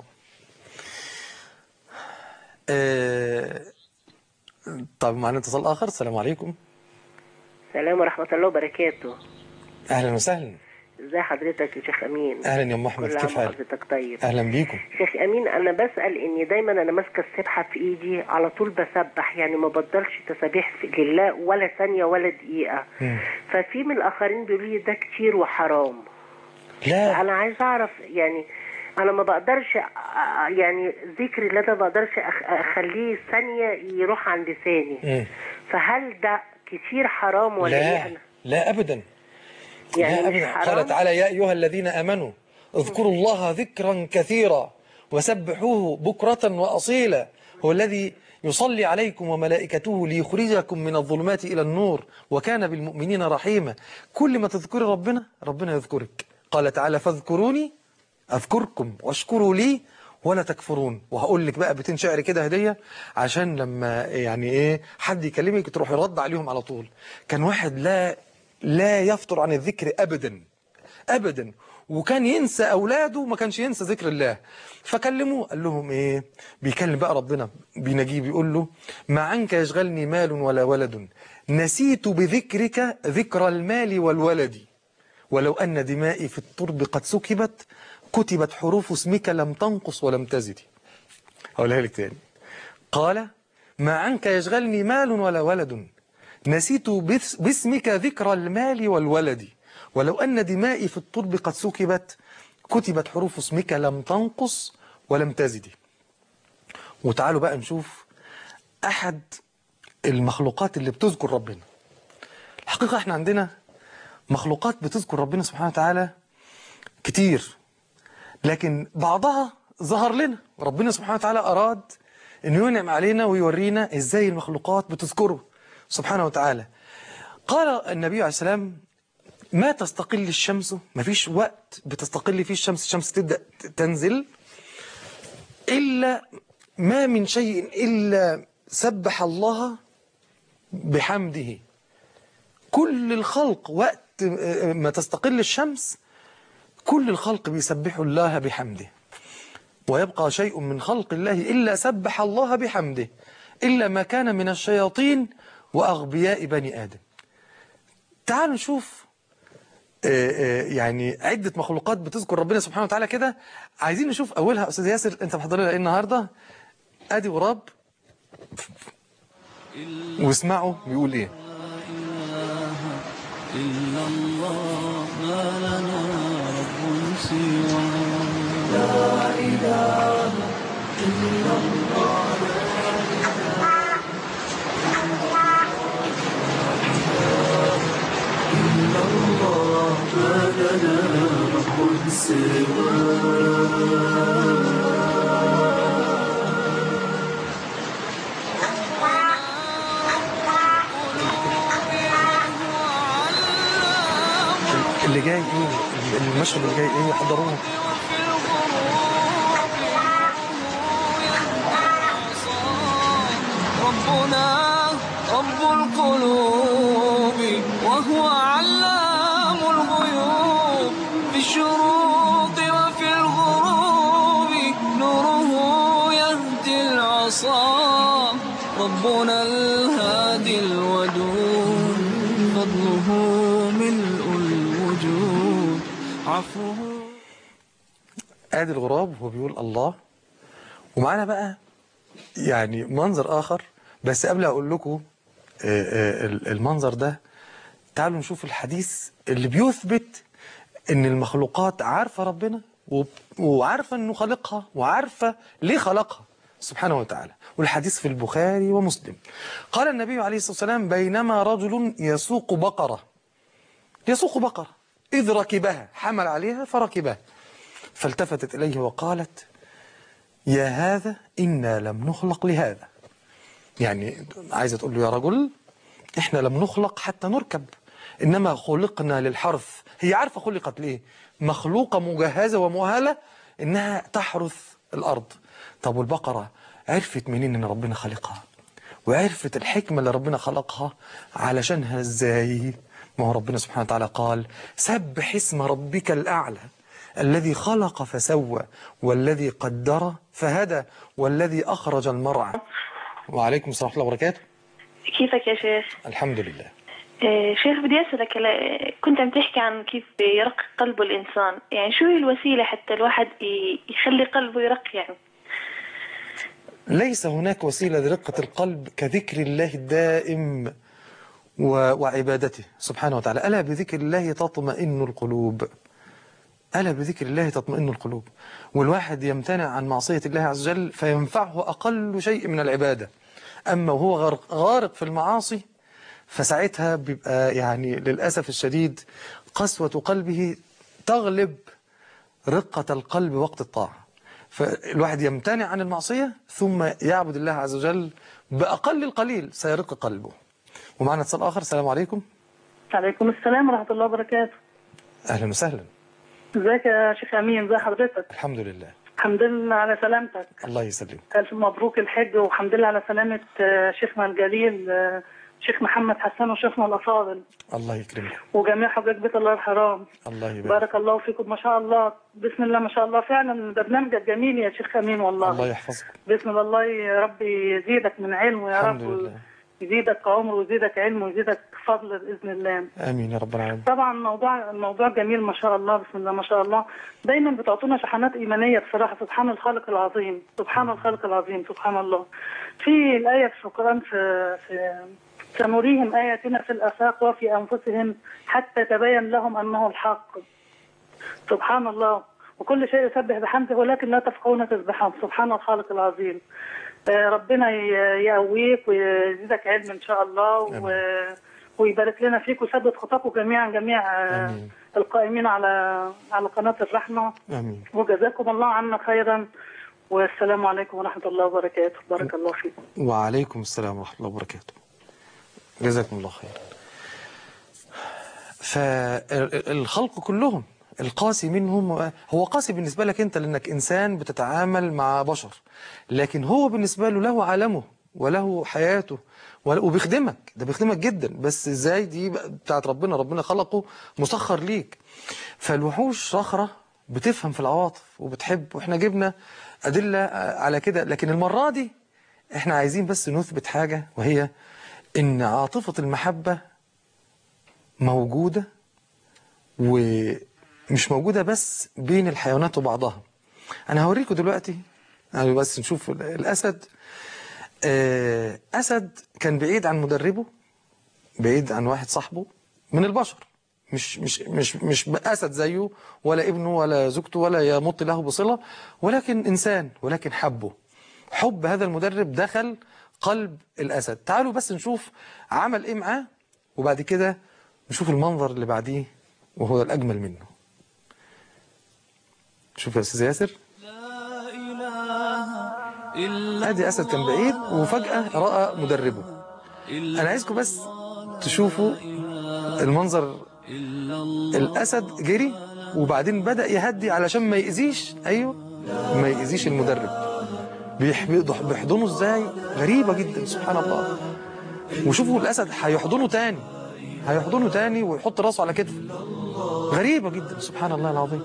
آه... طب معنا اتصال اخر السلام عليكم السلام ورحمة الله وبركاته اهلا وسهلا ازي حضرتك يا شيخ امين اهلا يا ام احمد كل كيف عام حالك وحضرتك طيب اهلا بيكم شيخ امين انا بسأل اني دايما انا ماسكة السبحة في ايدي على طول بسبح يعني ما بفضلش تسابيح في- لله ولا ثانية ولا دقيقة مم. ففي من الاخرين بيقولوا لي ده كتير وحرام لا انا عايز اعرف يعني انا ما بقدرش أ- يعني ذكر الله ده ما بقدرش أخ- اخليه ثانية يروح عن لساني مم. فهل ده كتير حرام ولا ايه لا انا لا ابدا يعني لا مش ابدا حرام؟ قال تعالى يا ايها الذين امنوا اذكروا الله ذكرا كثيرا وسبحوه بكرة واصيلا هو الذي يصلي عليكم وملائكته ليخرجكم من الظلمات الى النور وكان بالمؤمنين رحيما كل ما تذكري ربنا ربنا يذكرك قال تعالى فاذكروني اذكركم واشكروا لي ولا تكفرون وهقول لك بقى بيتين شعر كده هديه عشان لما يعني ايه حد يكلمك تروح يرد عليهم على طول كان واحد لا لا يفطر عن الذكر ابدا ابدا وكان ينسى اولاده وما كانش ينسى ذكر الله فكلموه قال لهم ايه بيكلم بقى ربنا بينجيه بيقول له ما عنك يشغلني مال ولا ولد نسيت بذكرك ذكر المال والولد ولو أن دمائي في الترب قد سكبت كتبت حروف اسمك لم تنقص ولم تزد هقولها لك تاني قال ما عنك يشغلني مال ولا ولد نسيت بس- باسمك ذكر المال والولد ولو أن دمائي في الترب قد سكبت كتبت حروف اسمك لم تنقص ولم تزد وتعالوا بقى نشوف أحد المخلوقات اللي بتذكر ربنا الحقيقة احنا عندنا مخلوقات بتذكر ربنا سبحانه وتعالى كتير لكن بعضها ظهر لنا ربنا سبحانه وتعالى أراد أنه ينعم علينا ويورينا إزاي المخلوقات بتذكره سبحانه وتعالى قال النبي عليه السلام ما تستقل الشمس ما فيش وقت بتستقل فيه الشمس الشمس تبدأ تنزل إلا ما من شيء إلا سبح الله بحمده كل الخلق وقت ما تستقل الشمس كل الخلق بيسبحوا الله بحمده ويبقى شيء من خلق الله إلا سبح الله بحمده إلا ما كان من الشياطين وأغبياء بني آدم تعالوا نشوف آه، آه، يعني عدة مخلوقات بتذكر ربنا سبحانه وتعالى كده عايزين نشوف أولها أستاذ ياسر أنت محضر لنا إيه النهاردة أدي غراب واسمعوا بيقول إيه إلا الله ما لنا رب سوى لا إله إلا الله إلا الله ما لنا رب سوى اللي جاي إيه المشهد اللي جاي إيه حضروه ربنا رب القلوب وهو علام الغيوب في الشروق وفي الغروب نوره يهدي العصا ربنا الهادي الودود فضله ملء الوجود عفوه ادي الغراب وهو بيقول الله ومعانا بقى يعني منظر اخر بس قبل اقول لكم آه، آه، المنظر ده تعالوا نشوف الحديث اللي بيثبت ان المخلوقات عارفه ربنا وب- وعارفه انه خالقها وعارفه ليه خلقها سبحانه وتعالى والحديث في البخاري ومسلم قال النبي عليه الصلاه والسلام بينما رجل يسوق بقره يسوق بقره اذ ركبها حمل عليها فركبها فالتفتت إليه وقالت يا هذا إنا لم نخلق لهذا يعني عايزة تقول له يا رجل إحنا لم نخلق حتى نركب إنما خلقنا للحرث هي عارفة خلقت ليه مخلوقة مجهزة ومؤهلة إنها تحرث الأرض طب والبقرة عرفت منين إن ربنا خلقها وعرفت الحكمة اللي ربنا خلقها علشانها إزاي ما هو ربنا سبحانه وتعالى قال سبح اسم ربك الأعلى الذي خلق فسوى والذي قدر فهدى والذي أخرج المرعى وعليكم السلام ورحمة الله وبركاته كيفك يا شيخ؟ الحمد لله آه، شيخ بدي أسألك لا- كنت عم تحكي عن كيف يرق قلب الإنسان يعني شو هي الوسيلة حتى الواحد ي- يخلي قلبه يرق يعني ليس هناك وسيلة لرقة القلب كذكر الله الدائم و- وعبادته سبحانه وتعالى ألا بذكر الله تطمئن القلوب ألا بذكر الله تطمئن القلوب والواحد يمتنع عن معصية الله عز وجل فينفعه أقل شيء من العبادة أما وهو غارق, غارق في المعاصي فساعتها بيبقى يعني للأسف الشديد قسوة قلبه تغلب رقة القلب وقت الطاعة فالواحد يمتنع عن المعصية ثم يعبد الله عز وجل بأقل القليل سيرق قلبه ومعنا اتصال آخر السلام عليكم عليكم السلام ورحمة الله وبركاته أهلا وسهلا ازيك يا شيخ أمين ازي حضرتك الحمد لله الحمد لله على سلامتك الله يسلمك ألف مبروك الحج والحمد لله على سلامة آه، شيخنا الجليل آه، شيخ محمد حسن وشيخنا الأفاضل الله يكرمك وجميع حجاج بيت الله الحرام الله يبارك بارك الله فيكم ما شاء الله بسم الله ما شاء الله فعلا برنامجك جميل يا شيخ أمين والله الله يحفظك بسم الله الله يا رب يزيدك من علم يا الحمد رب لله يزيدك عمر ويزيدك علم ويزيدك فضل بإذن الله آمين يا رب العالمين طبعا موضوع الموضوع جميل ما شاء الله بسم الله ما شاء الله دايما بتعطونا شحنات ايمانيه بصراحه سبحان الخالق العظيم سبحان الخالق العظيم سبحان الله في الايه في القران في في سنريهم اياتنا في الافاق وفي انفسهم حتى تبين لهم انه الحق سبحان الله وكل شيء يسبح بحمده ولكن لا تفقهون تسبحهم سبحان الخالق العظيم آه، ربنا ي- يقويك ويزيدك علم ان شاء الله و... ويبارك لنا فيك ويثبت خطاكم جميعا جميع آه، آمين. القائمين على على قناه الرحمه امين وجزاكم الله عنا خيرا والسلام عليكم ورحمه الله وبركاته بارك الله فيكم وعليكم السلام ورحمة الله وبركاته جزاكم الله خير فالخلق كلهم القاسي منهم هو قاسي بالنسبة لك انت لانك انسان بتتعامل مع بشر لكن هو بالنسبة له له عالمه وله حياته ول- وبيخدمك ده بيخدمك جدا بس ازاي دي بقى بتاعت ربنا ربنا خلقه مسخر ليك فالوحوش صخرة بتفهم في العواطف وبتحب واحنا جبنا أدلة على كده لكن المرة دي احنا عايزين بس نثبت حاجة وهي ان عاطفة المحبة موجودة ومش موجودة بس بين الحيوانات وبعضها انا هوريكم دلوقتي يعني بس نشوف الاسد آه، اسد كان بعيد عن مدربه بعيد عن واحد صاحبه من البشر مش مش مش مش اسد زيه ولا ابنه ولا زوجته ولا يمط له بصله ولكن انسان ولكن حبه حب هذا المدرب دخل قلب الاسد تعالوا بس نشوف عمل ايه معاه وبعد كده نشوف المنظر اللي بعديه وهو الاجمل منه شوف يا استاذ ياسر ادي اسد كان بعيد وفجاه راى مدربه انا عايزكم بس تشوفوا المنظر الاسد جري وبعدين بدا يهدي علشان ما ياذيش ايوه ما ياذيش المدرب بيحب- بيحضنه ازاي غريبه جدا سبحان الله وشوفوا الاسد هيحضنه تاني هيحضنه تاني ويحط راسه على كتفه غريبه جدا سبحان الله العظيم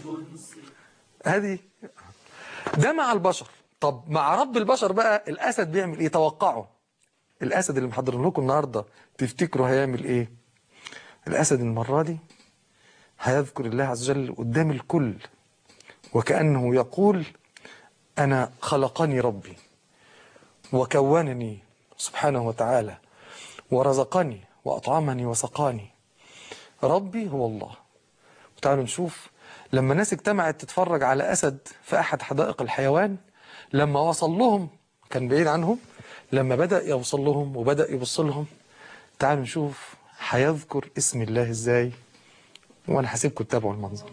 هذه ده مع البشر طب مع رب البشر بقى الاسد بيعمل ايه توقعوا الاسد اللي محضر لكم النهارده تفتكروا هيعمل ايه الاسد المره دي هيذكر الله عز وجل قدام الكل وكانه يقول انا خلقني ربي وكونني سبحانه وتعالى ورزقني واطعمني وسقاني ربي هو الله وتعالوا نشوف لما ناس اجتمعت تتفرج على أسد في أحد حدائق الحيوان لما وصل لهم كان بعيد عنهم لما بدأ يوصل لهم وبدأ يبص لهم تعالوا نشوف هيذكر اسم الله ازاي وانا هسيبكم تتابعوا المنظر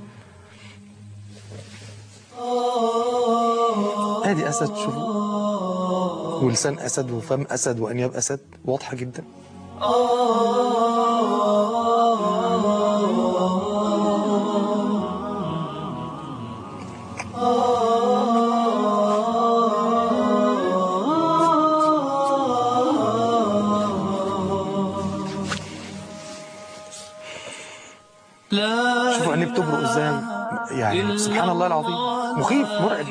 ادي اسد شوفوا ولسان اسد وفم اسد وانياب اسد واضحه جدا شوفوا عينيه بتبرق ازاي يعني سبحان الله العظيم مخيف مرعب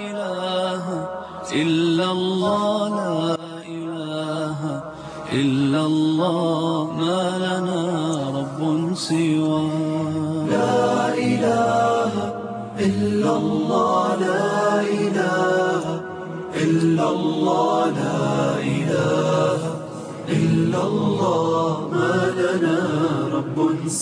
إلا الله لا إله إلا الله ما لنا رب سوى لا إله إلا الله لا إله إلا الله لا إله إلا الله ما لنا رب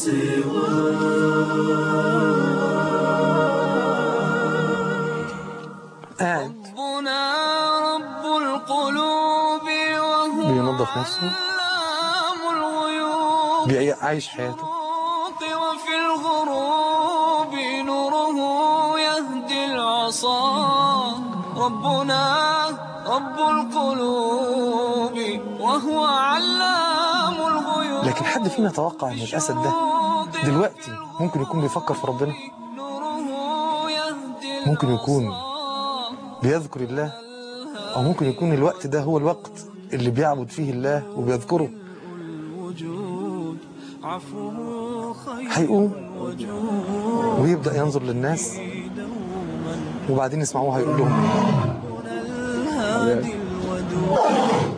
قاعد ربنا رب القلوب وهو بينظف نفسه علام الغيوب بيعي- عايش حياته الشروق وفي الغروب نوره يهدي العصا ربنا رب القلوب وهو علام الغيوب لكن حد فينا توقع ان الاسد ده دلوقتي ممكن يكون بيفكر في ربنا نوره يهدي ممكن يكون بيذكر الله او ممكن يكون الوقت ده هو الوقت اللي بيعبد فيه الله وبيذكره الوجود عفوه خير هيقوم ويبدأ ينظر للناس وبعدين يسمعوه هيقول لهم الهادي الودود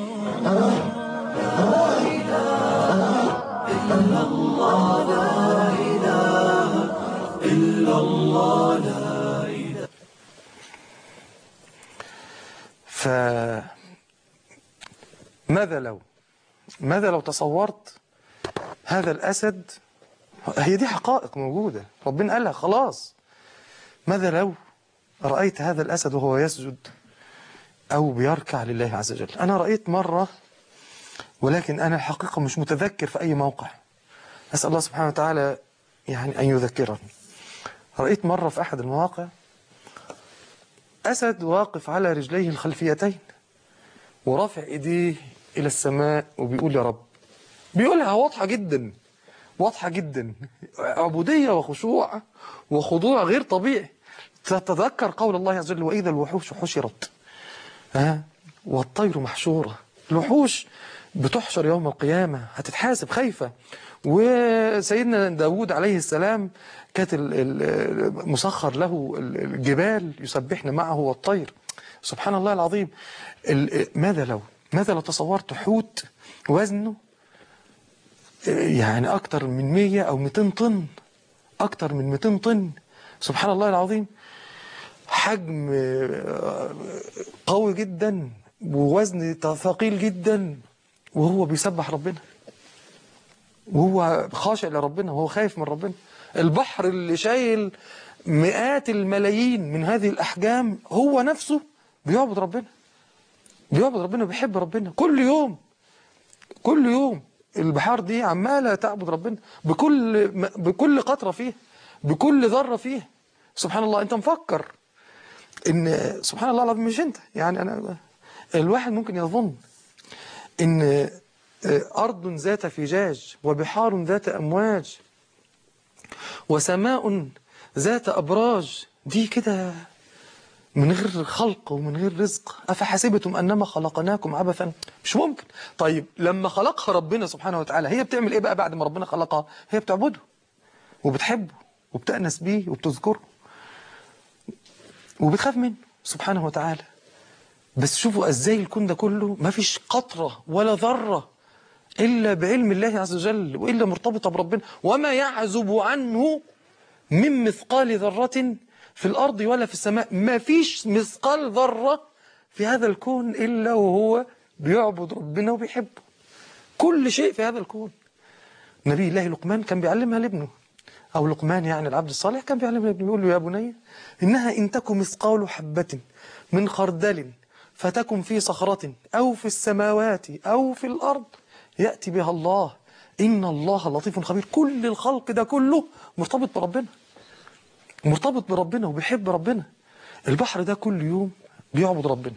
الله لا الله لا إله ف ماذا لو ماذا لو تصورت هذا الأسد هي دي حقائق موجودة ربنا قالها خلاص ماذا لو رأيت هذا الأسد وهو يسجد أو بيركع لله عز وجل أنا رأيت مرة ولكن أنا الحقيقة مش متذكر في أي موقع أسأل الله سبحانه وتعالى يعني أن يذكرني رأيت مرة في أحد المواقع أسد واقف على رجليه الخلفيتين ورافع إيديه إلى السماء وبيقول يا رب بيقولها واضحة جدا واضحة جدا عبودية وخشوع وخضوع غير طبيعي تتذكر قول الله عز وجل وإذا الوحوش حشرت ها والطير محشورة الوحوش بتحشر يوم القيامة هتتحاسب خايفة وسيدنا داود عليه السلام كانت ال- ال- مسخر له الجبال يسبحن معه والطير سبحان الله العظيم ال- ماذا لو ماذا لو تصورت حوت وزنه يعني أكتر من 100 أو 200 طن أكتر من 200 طن سبحان الله العظيم حجم آه، قوي جدا ووزن ثقيل جدا وهو بيسبح ربنا وهو خاشع لربنا وهو خايف من ربنا البحر اللي شايل مئات الملايين من هذه الأحجام هو نفسه بيعبد ربنا بيعبد ربنا وبيحب ربنا كل يوم كل يوم البحار دي عمالة تعبد ربنا بكل بكل قطرة فيها بكل ذرة فيها سبحان الله انت مفكر ان سبحان الله العظيم مش انت يعني انا الواحد ممكن يظن ان ارض ذات فجاج وبحار ذات امواج وسماء ذات ابراج دي كده من غير خلق ومن غير رزق أفحسبتم أنما خلقناكم عبثا مش ممكن طيب لما خلقها ربنا سبحانه وتعالى هي بتعمل إيه بقى بعد ما ربنا خلقها هي بتعبده وبتحبه وبتأنس بيه وبتذكره وبتخاف منه سبحانه وتعالى بس شوفوا ازاي الكون ده كله ما فيش قطرة ولا ذرة إلا بعلم الله عز وجل وإلا مرتبطة بربنا وما يعزب عنه من مثقال ذرة في الأرض ولا في السماء ما فيش مثقال ذرة في هذا الكون إلا وهو بيعبد ربنا وبيحبه كل شيء في هذا الكون نبي الله لقمان كان بيعلمها لابنه أو لقمان يعني العبد الصالح كان بيعلمها لابنه يقول له يا بني إنها إن تكن مثقال حبة من خردل فتكن في صخرة أو في السماوات أو في الأرض يأتي بها الله إن الله لطيف خبير كل الخلق ده كله مرتبط بربنا مرتبط بربنا وبيحب ربنا البحر ده كل يوم بيعبد ربنا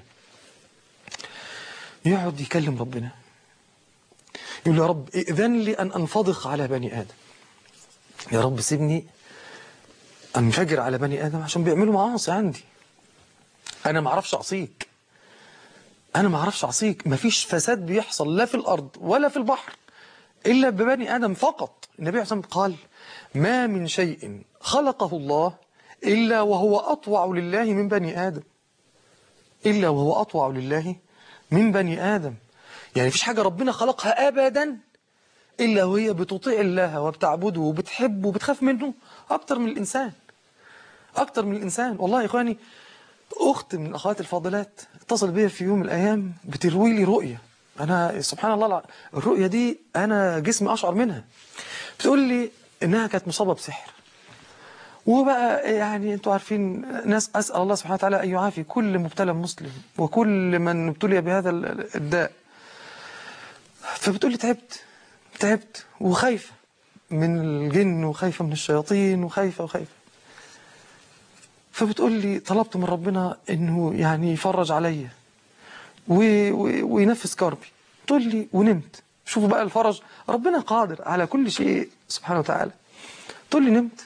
يقعد يكلم ربنا يقول يا رب ائذن لي أن أنفضخ على بني آدم يا رب سيبني أنفجر على بني آدم عشان بيعملوا معاصي عندي أنا ما اعرفش أعصيك أنا ما اعرفش أعصيك مفيش فساد بيحصل لا في الأرض ولا في البحر إلا ببني آدم فقط النبي عليه الصلاة والسلام قال ما من شيء خلقه الله إلا وهو أطوع لله من بني آدم إلا وهو أطوع لله من بني آدم يعني فيش حاجة ربنا خلقها أبدا إلا وهي بتطيع الله وبتعبده وبتحبه وبتخاف منه أكتر من الإنسان أكتر من الإنسان والله يا إخواني أخت من الأخوات الفاضلات اتصل بي في يوم من الأيام بتروي لي رؤية أنا سبحان الله الع- الرؤية دي أنا جسمي أشعر منها بتقول لي إنها كانت مصابة بسحر وبقى يعني انتوا عارفين ناس أسأل الله سبحانه وتعالى أن يعافي كل مبتلى مسلم وكل من ابتلي بهذا ال- الداء فبتقول لي تعبت تعبت وخايفة من الجن وخايفة من الشياطين وخايفة وخايفة فبتقول لي طلبت من ربنا انه يعني يفرج عليا و- و- وينفس كربي تقول لي ونمت شوفوا بقى الفرج ربنا قادر على كل شيء سبحانه وتعالى تقول لي نمت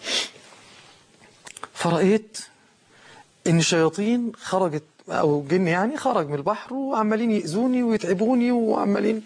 فرأيت ان الشياطين خرجت او جن يعني خرج من البحر وعمالين يأذوني ويتعبوني وعمالين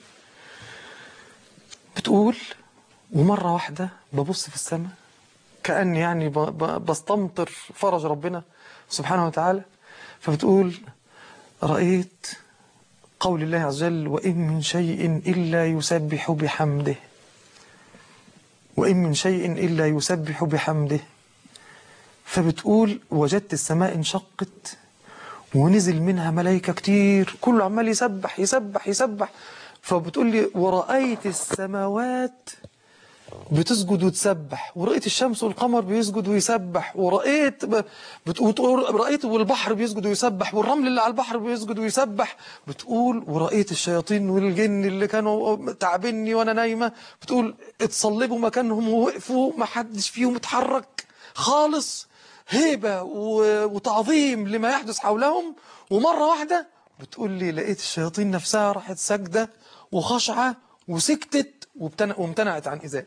بتقول ومرة واحدة ببص في السماء كأني يعني ب- ب- بستمطر فرج ربنا سبحانه وتعالى فبتقول رأيت قول الله عز وجل وإن من شيء إلا يسبح بحمده وإن من شيء إلا يسبح بحمده فبتقول وجدت السماء انشقت ونزل منها ملائكة كتير كله عمال يسبح يسبح يسبح فبتقول لي ورأيت السماوات بتسجد وتسبح ورأيت الشمس والقمر بيسجد ويسبح ورأيت ب... بتقول رأيت والبحر بيسجد ويسبح والرمل اللي على البحر بيسجد ويسبح بتقول ورأيت الشياطين والجن اللي كانوا تعبني وانا نايمة بتقول اتصلبوا مكانهم ووقفوا ما حدش فيهم اتحرك خالص هيبة و... وتعظيم لما يحدث حولهم ومرة واحدة بتقول لي لقيت الشياطين نفسها راحت ساجدة وخشعة وسكتت وابتن- وامتنعت عن إزائي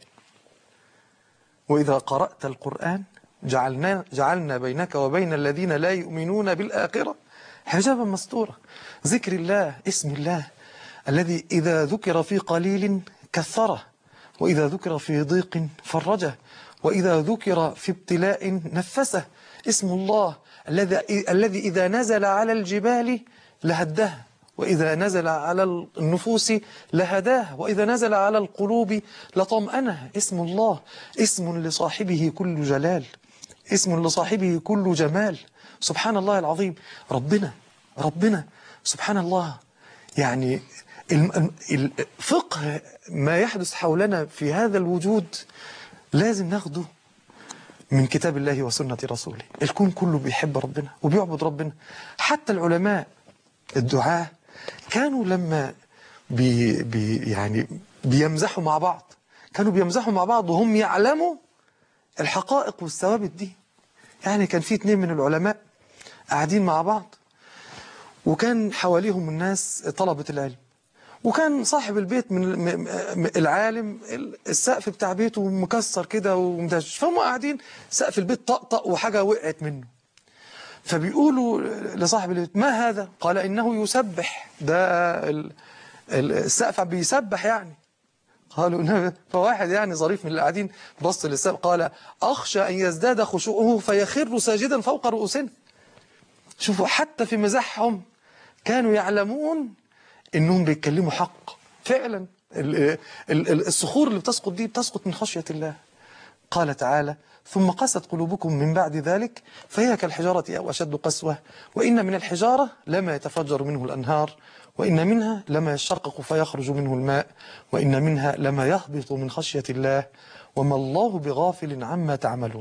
وإذا قرأت القرآن جعلنا, جعلنا بينك وبين الذين لا يؤمنون بالآخرة حجابا مستورا ذكر الله اسم الله الذي إذا ذكر في قليل كثره وإذا ذكر في ضيق فرجه وإذا ذكر في ابتلاء نفسه اسم الله الذي الذي إذا نزل على الجبال لهدها وإذا نزل على النفوس لهداه وإذا نزل على القلوب لطمأنه اسم الله اسم لصاحبه كل جلال اسم لصاحبه كل جمال سبحان الله العظيم ربنا ربنا سبحان الله يعني الم- ال- فقه ما يحدث حولنا في هذا الوجود لازم ناخده من كتاب الله وسنة رسوله الكون كله بيحب ربنا وبيعبد ربنا حتى العلماء الدعاة كانوا لما بي بي يعني بيمزحوا مع بعض كانوا بيمزحوا مع بعض وهم يعلموا الحقائق والثوابت دي يعني كان في اتنين من العلماء قاعدين مع بعض وكان حواليهم الناس طلبة العلم وكان صاحب البيت من م- م- العالم السقف بتاع بيته مكسر كده ومدشش فهم قاعدين سقف البيت طقطق وحاجة وقعت منه فبيقولوا لصاحب البيت ما هذا قال إنه يسبح ده ال- ال- السقف بيسبح يعني قالوا إنه فواحد يعني ظريف من اللي قاعدين بص للسقف قال أخشى أن يزداد خشوعه فيخر ساجدا فوق رؤوسنا شوفوا حتى في مزاحهم كانوا يعلمون انهم بيتكلموا حق فعلا ال- ال- ال- الصخور اللي بتسقط دي بتسقط من خشية الله قال تعالى ثم قست قلوبكم من بعد ذلك فهي كالحجارة أو أشد قسوة وإن من الحجارة لما يتفجر منه الأنهار وإن منها لما يشقق فيخرج منه الماء وإن منها لما يهبط من خشية الله وما الله بغافل عما تعملون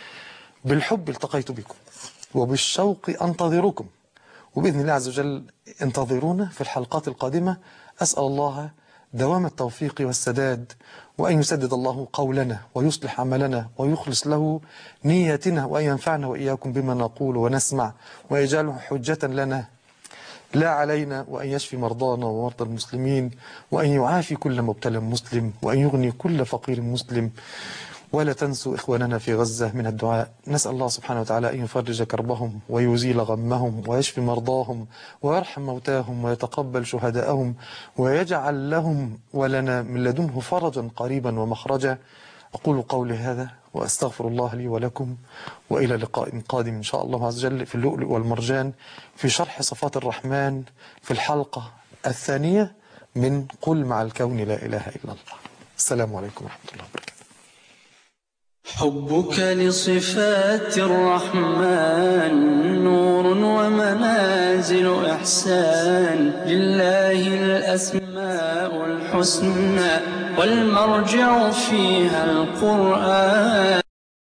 بالحب التقيت بكم وبالشوق أنتظركم وبإذن الله عز وجل انتظرونا في الحلقات القادمة أسأل الله دوام التوفيق والسداد وأن يسدد الله قولنا ويصلح عملنا ويخلص له نيتنا وأن ينفعنا وإياكم بما نقول ونسمع ويجعله حجة لنا لا علينا وأن يشفي مرضانا ومرضى المسلمين وأن يعافي كل مبتلى مسلم وأن يغني كل فقير مسلم ولا تنسوا إخواننا في غزة من الدعاء نسأل الله سبحانه وتعالى أن يفرج كربهم ويزيل غمهم ويشفي مرضاهم ويرحم موتاهم ويتقبل شهداءهم ويجعل لهم ولنا من لدنه فرجا قريبا ومخرجا أقول قولي هذا وأستغفر الله لي ولكم وإلى لقاء قادم إن شاء الله عز وجل في اللؤلؤ والمرجان في شرح صفات الرحمن في الحلقة الثانية من قل مع الكون لا إله إلا الله السلام عليكم ورحمة الله وبركاته حبك لصفات الرحمن نور ومنازل إحسان لله الأسماء الحسنى والمرجع فيها القرآن